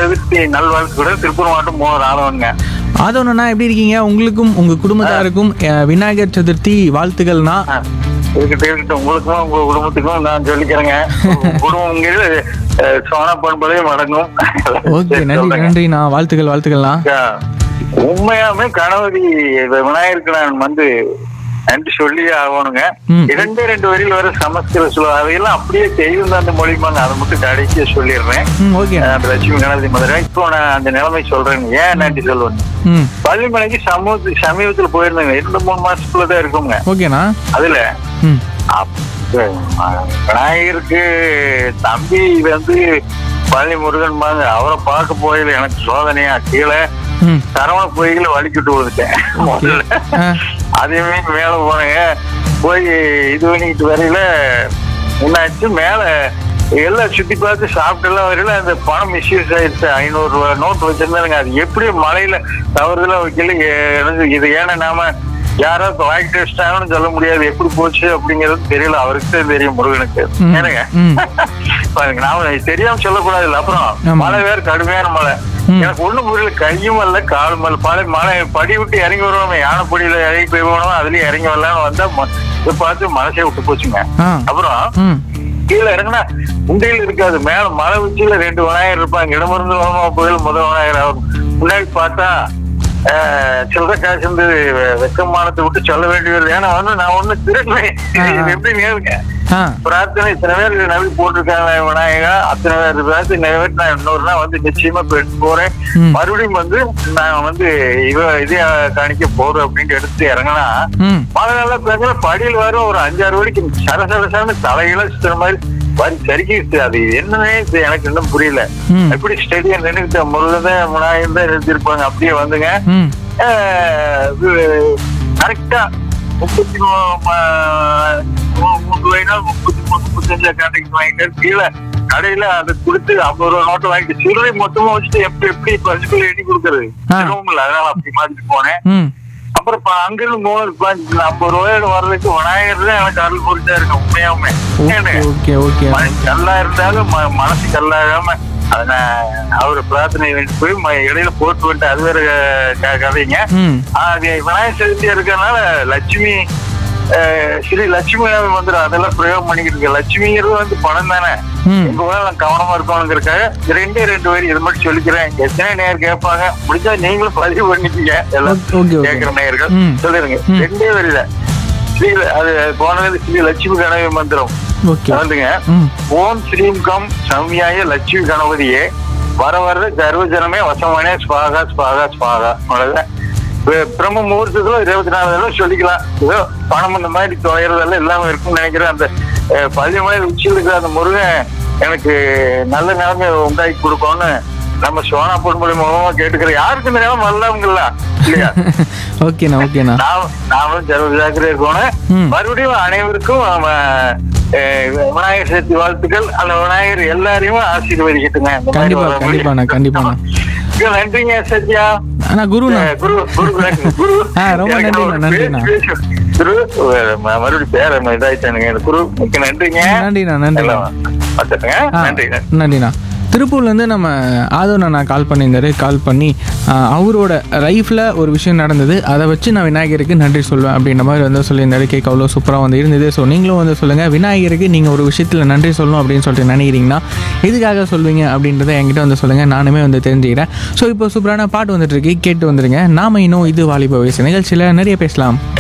சதுர்த்தி நல்வாழ்த்துக்கள் திருப்பூர் மாவட்டம் மூணு ஆதவனுங்க ஆதவனா எப்படி இருக்கீங்க உங்களுக்கும் உங்க குடும்பத்தாருக்கும் அஹ், விநாயகர் சதுர்த்தி வாழ்த்துக்கள்னா ஆ, இருக்கட்டும் இருக்கட்டும் உங்களுக்கும் உங்க குடும்பத்துக்கும் நான் சொல்லிக்கிறேங்க உங்க குடும்பங்கிறது அஹ், சோனா பண்பதே மடங்கும் ஓகே சரி, நன்றி சொல்றேங்க. நன்றிண்ணா வாழ்த்துக்கள் வாழ்த்துக்கள்ண்ணா ஐயா, உண்மையாவே கணபதி விநாயகருக்கு நான் வந்து நன்றி சொல்லி ஆகணுங்க ம். இரண்டே ரெண்டு வரியில் வர சமஸ்கிருத சொல்லுவாங்க அதையெல்லாம் அப்படியே செய்யும் அந்த மொழிமாங்க அதை மட்டும் கடைசியா சொல்லிடுறேன் ம் ஓகே அந்த லட்சுமி கணபதி மதுரை இப்போ நான் அந்த நிலைமை சொல்றேன் ஏன் நன்றி சொல்லுவேன் ம் பள்ளிமலைக்கு சமூக சமீபத்துல போயிருந்தேங்க இரண்டு மூணு மாசத்துக்குள்ள தான் இருக்குங்க ஓகேண்ணா அதுல ம் அப்ப, அஹ், விநாயகருக்கு தம்பி வந்து பழனி முருகன் மாதிரி அவரை பார்க்க போயில எனக்கு சோதனையா கீழே ம் சரவண பொய்களை வலிக்கிட்டு விழுந்துட்டேன் முதல்ல ஆ அதேமே மேல போனேங்க போய் இது பண்ணிக்கிட்டு வரையில என்னாச்சு மேல எல்லாம் சுத்தி பார்த்து சாப்பிட்டு எல்லாம் வரையில அந்த பணம் மிஸ்யூஸ் ஆயிடுச்சு ஐநூறு ரூபாய் நோட் வச்சிருந்தாருங்க அது எப்படி மலையில தவறுதலா வைக்கல ஏ- எனக்கு இது ஏன்னா நாம யாராவது வாங்கிட்டு வச்சிட்டாங்கன்னு சொல்ல முடியாது எப்படி போச்சு அப்படிங்கிறது தெரியல அவருக்கு தான் தெரியும் முருகனுக்கு ம். ஏனுங்க ம் பாருங்க நாம தெரியாம சொல்லக்கூடாது இல்ல அப்புறம் ஆமா. மழை வேற கடுமையான மழை ம். எனக்கு ஒண்ணும் புரியல கையும் அல்ல காலும் அல்ல பல மழை படி விட்டு இறங்கி வருவோம் யானைப்படியில இறங்கி போய் போனோம் அதுலயும் இறங்கி வரலாம்னு வந்தா ம- இதை பார்த்து மனசே விட்டு போச்சுங்க ஆ அப்புறம் ம் கீழே இறங்குனா உண்டையில் இருக்காது மேல மலை உச்சியில ரெண்டு விநாயகர் இருப்பாங்க இடமிருந்து வரமா புயல் முதல் விநாயகர் ஆகும் முன்னாடி பார்த்தா ஆஹ், சில்லறை காசு வந்து வெ- வெக்கமானத்தை விட்டு சொல்ல வேண்டி வருது ஏன்னா வந்து நான் ஒண்ணு திருடலை ஆ, ஆ. இது எப்படி நேருங்க ஆ பிரார்த்தனை இத்தனை பேர் நபி போட்டிருக்காங்க விநாயகா அத்தனை பேர் பிரார்த்தனை நிறைவேற்றி நான் இன்னொரு நாள் வந்து நிச்சயமா இப்ப எடுத்து போறேன் ம். மறுபடியும் வந்து நான் வந்து இவ இதே காணிக்க போறேன் அப்படின்ட்டு எடுத்து இறங்கினா ம் மழை நல்லா பேசுற படியில் வரும் ஒரு அஞ்சாறு வரைக்கும் சர சர சரன்னு தலையில சுத்துற மாதிரி வரி சரிக்கிச்சு அது என்னன்னே இது எனக்கு இன்னும் புரியல ம். எப்படி ஸ்டெடியா நின்றுக்கிட்ட முருகன் முனாயம் தான் நிறுத்திருப்பாங்க அப்படியே வந்துங்க ம் கரெக்டா முப்பத்தி மூ- ம- மூ- மூணு ரூபாய்னா முப்பத்தி மூணு முப்பத்தஞ்சா கான்ட்ராக்ட் வாங்கிட்டு கீழே கடையில அதை கொடுத்து ஐம்பது ரூபா நோட்டு வாங்கிட்டு சில்லறை மொத்தமா வச்சுட்டு எப்படி எப்படி பரிசுக்குள்ள எண்ணி கொடுக்கறது ஆ. சிரமம் இல்லை அதனால அப்படி மாத்திட்டு போனேன் ம் அப்புறம் இப்ப அங்கிருந்து மூணு பாஞ்சு ஐம்பது ரூபாயோட வர்றதுக்கு விநாயகர் தான் எனக்கு அருள் புரிஞ்சா இருக்கு உண்மையாவுமே ஓகே ஓகே ஓகே மனசு கல்லா இருந்தாலும் ம- மனசு கல்லாகாம அதை நான் அவரு பிரார்த்தனை வேண்டி போய் ம- இடையில போட்டு விட்டு அது வேற க- கதைங்க ம் அது விநாயகர் சதுர்த்தியா இருக்கறனால லட்சுமி அஹ், ஸ்ரீ லட்சுமி வந்துடும் அதெல்லாம் பிரயோகம் பண்ணிக்கிட்டு இருக்கு லட்சுமிங்கிறது வந்து பணம் தானே ம் எங்க போல நான் கவனமா இருக்கணுங்கிறக்காக ரெண்டே ரெண்டு வரி இது மட்டும் சொல்லிக்கிறேன் எத்தனை நேர் கேட்பாங்க முடிஞ்சா நீங்களும் பதிவு பண்ணிக்கீங்க எல்லாம் ஓகே, ஓகே, ஓகே. கேட்கிற நேயர்கள் ம். சொல்லிருங்க ம். ரெண்டே வரியில ஸ்ரீ அது போனது ஸ்ரீ லட்சுமி கணவி மந்திரம் ஓகே வந்துங்க ம் ஓம் ஸ்ரீம் கம் சம்யாய லட்சுமி கணபதியே வர வர கர்வஜனமே வசமானே ஸ்வாகா ஸ்வாகா ஸ்வாகா அவ்வளவுதான் இப்ப பிரம்ம முகூர்த்தத்துல இருபத்தி நாலு தடவை சொல்லிக்கலாம் ஏதோ பணம் இந்த மாதிரி தொலைறதெல்லாம் இல்லாம இருக்கும்னு நினைக்கிறேன் அந்த அஹ், பள்ளிமலை உச்சியில் இருக்கிற அந்த முருகன் எனக்கு நல்ல நிலைமை உண்டாக்கி கொடுக்கணும்னு நம்ம சோனா பொன்மொழி மூலமா கேட்டுக்கிறேன் யாருக்கு இந்த நிலைமை வரலாமுங்களா இல்லையா ஓகேண்ணா ஓகேண்ணா நாம் நாமளும் ஜாக்கிரதை ஜாக்கிரதை இருக்கணும் ம். மறுபடியும் அனைவருக்கும் அவ, அஹ், விநாயகர் சதுர்த்தி வாழ்த்துக்கள் அந்த விநாயகர் எல்லாரையும் ஆசீர்வதிக்கட்டுங்க இந்த மாதிரி கண்டிப்பா, வர கண்டிப்பாண்ணா, கண்டிப்பாண்ணா. மிக நன்றிங்க சத்யா அண்ணா குருண்ணா அஹ், குரு குரு குரு ஆ, ரொம்ப எனக்கு நன்றிண்ணா, ஒரு நன்றிண்ணா. பேச்சு, பேச்சு. குரு அஹ், ம- மறுபடியும் பேர இதாயிட்டானுங்க எனக்கு குரு மிக்க நன்றிங்க நன்றிண்ணா நன்றி எல்லாம் பார்த்துட்டுங்க ஆ, நன்றி நன்றி நன்றிண்ணா திருப்பூர்லேருந்து நம்ம ஆதவன் அண்ணா கால் பண்ணியிருந்தாரு கால் பண்ணி ஆ, அவரோட லைஃப்பில் ஒரு விஷயம் நடந்தது அதை வச்சு நான் விநாயகருக்கு நன்றி சொல்வேன் அப்படின்ற மாதிரி வந்து சொல்லியிருந்தாரு கேட்க அவ்வளோ சூப்பராக வந்து இருந்தது ஸோ நீங்களும் வந்து சொல்லுங்கள் விநாயகருக்கு நீங்கள் ஒரு விஷயத்தில் நன்றி சொல்லணும் அப்படின்னு சொல்லிட்டு நினைக்கிறீங்கன்னா எதுக்காக சொல்வீங்க அப்படின்றத என்கிட்ட வந்து சொல்லுங்கள் நானுமே வந்து தெரிஞ்சுக்கிறேன் ஸோ இப்போ சூப்பரான பாட்டு வந்துட்டு இருக்கு கேட்டு வந்துருங்க நாம இன்னும் இது வாலிப வயசு நிகழ்ச்சியில் நிறைய பேசலாம்